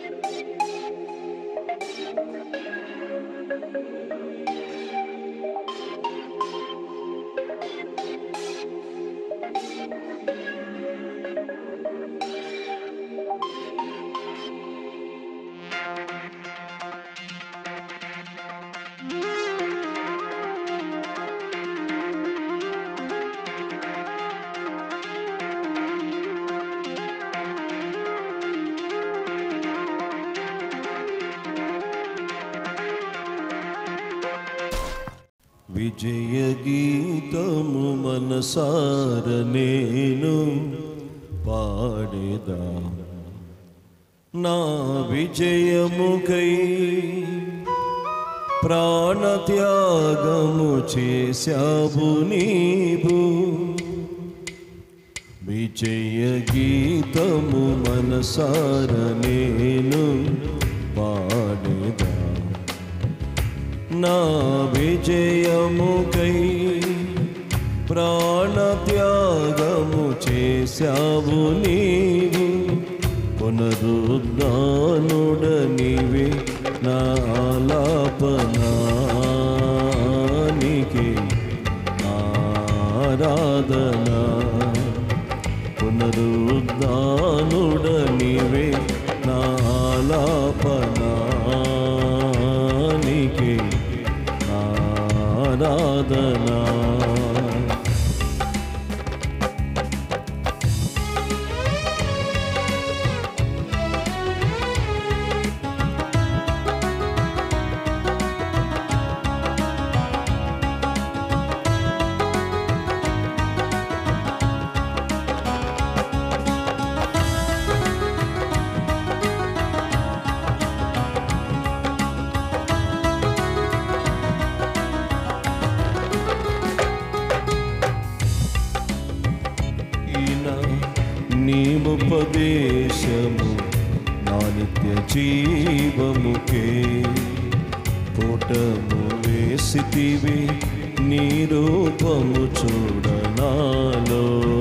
విజయ గీతము మనసార నేను పాడేదా నా విజయముకై ప్రాణత్యాగము చేశావు నీవు విజయ గీతము మనసార నేను పాడేదా నా విజయముకై ప్రాణత్యాగము చేశావు నీవు పునరుద్ధానుడనివే నా ఆలాపనానికి ఆరాధనా పునరుద్ధానుడనివే నా ఆలాపనానికి ఆరాధనా ఈయన నీముపదేశము నా నిత్య జీవముకే కూటము వేసితివి నీ రూపము చూడనాలో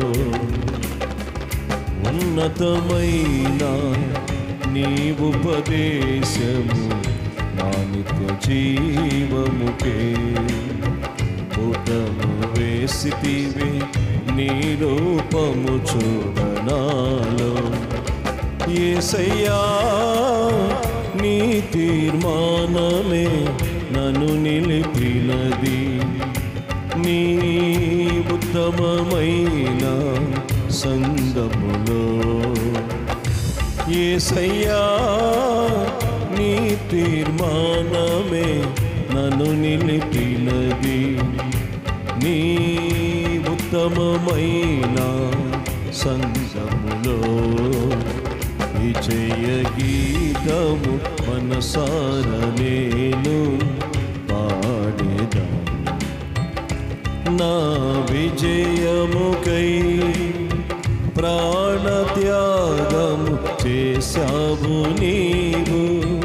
ఉన్నతమైన నీవుపదేశము నా నిత్య జీవముకే పుటము వేసితివి నీ రూపము చూడనాలో ఏసయ్యా నీ తీర్మానమే నన్ను నిలిపినది నీ ఉత్తమమైన సంగములో ఏసయ్యా నీ తీర్మానమే నన్ను నిలిపినది నీ ఉత్తమమైన సంగములో విజయ గీతము మనసార నేను పాడేదా నా విజయముకై ప్రాణత్యాగము చేశావు నీవు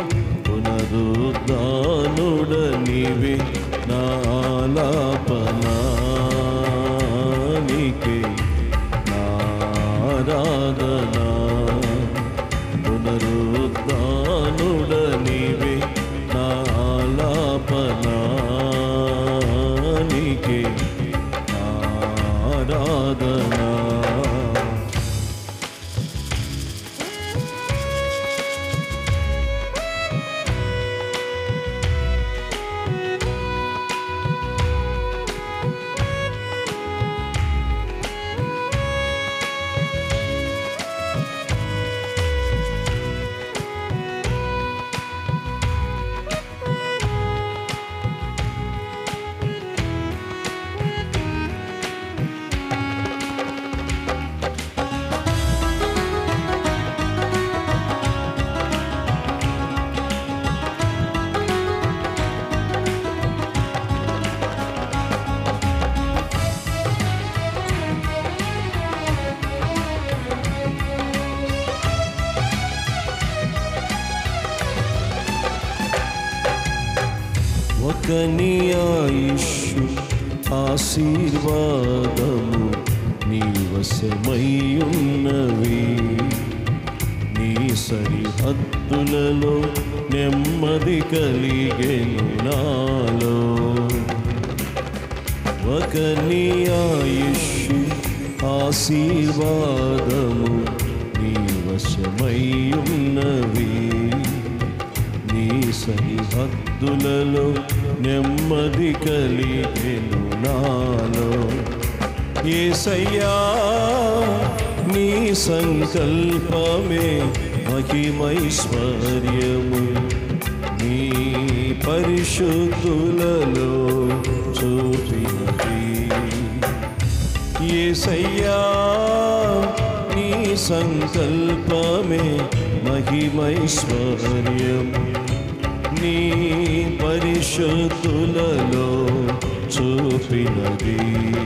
పునరుద్ధానుడనివి నాలాపనానికి నారాధనా పునరుద్ధానుడనివి నాలాపనానికి ఆరాధనా ఒకని ఆయుషు ఆశీర్వాదము నీ వశమై ఉన్నవి నీ సరిహద్దులలో నెమ్మది కలిగెను నాలో ఒక నీ ఆయుష్షు ఆశీర్వాదము నీ వశమయ్యున్నవి నీ సరిహద్దులలో నెమ్మది కలిగెను నాలో ఏసయ్యా నీ సంకల్పమే మహిమైశ్వర్యము నీ పరిశుద్ధులలో చూపినది ఏసయ్యా నీ సంకల్పమే మహిమైశ్వర్యము నీ పరిశుద్ధులలో చూపినది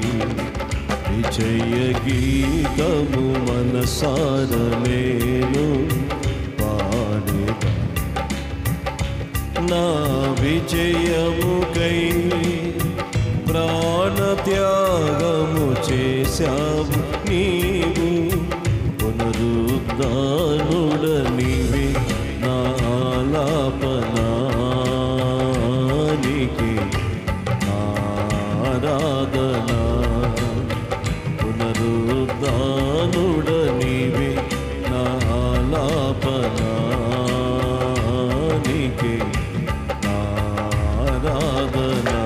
విజయ గీతము మనసార నేను పాడేదా నా విజయముకై ప్రాణత్యాగము చేశావు నీవు పునరుద్ధానుడ నీవే నా ఆలాపనానికి ఆరాధనా పునరుద్ధానుడ నీవే నా ఆలాపనానికి ఆరాధనా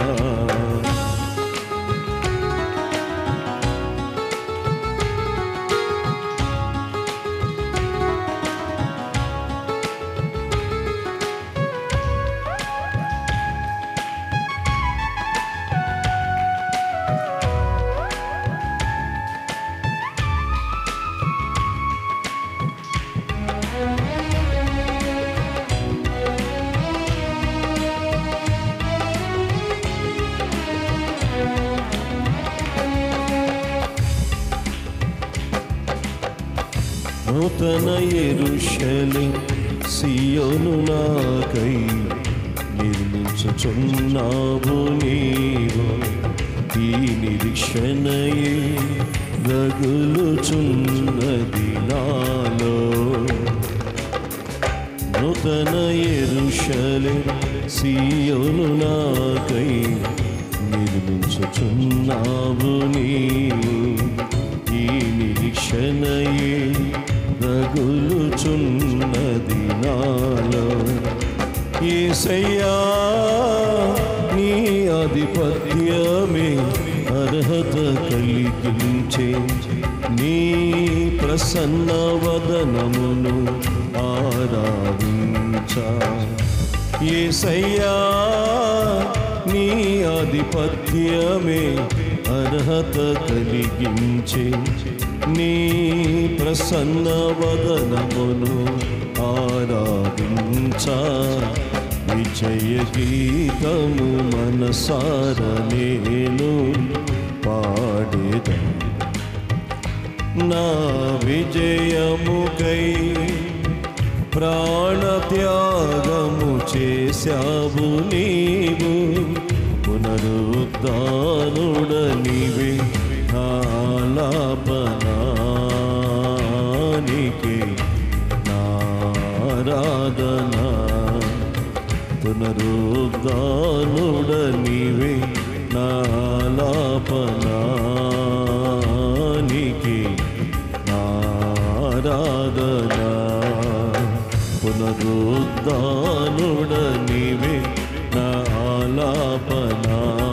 నూతన ఎరుషలి సియోను నాకై నిర్మించుచున్నావు నీవు ఈ నిరీక్షణయే రగులుచున్నది నాలో నూతన ఎరుషలి సియోను నాకై నిర్మించుచున్నావు నీవు ఈ నిరీక్షణయే రగులుచున్నది నాలో ఏసయ్యా నీ ఆధిపత్యమే అర్హత కలిగించే నీ ప్రసన్న వదనమును ఆరాధించా ఏసయ్యా నీ ఆధిపత్యమే అర్హత కలిగించే నీ ప్రసన్న వదనమును ఆరాధించా విజయ గీతము మనసార నేను పాడేదా నా విజయముకై ప్రాణత్యాగము చేశావు నీవు పునరుద్ధానుడ నీవే ఆలాపనానికి నారాధనా పునరుద్ధానుడ నీవే నాలాపనానికి నారాధనా పునరుద్ధానుడ నీవే నా ఆలాపనా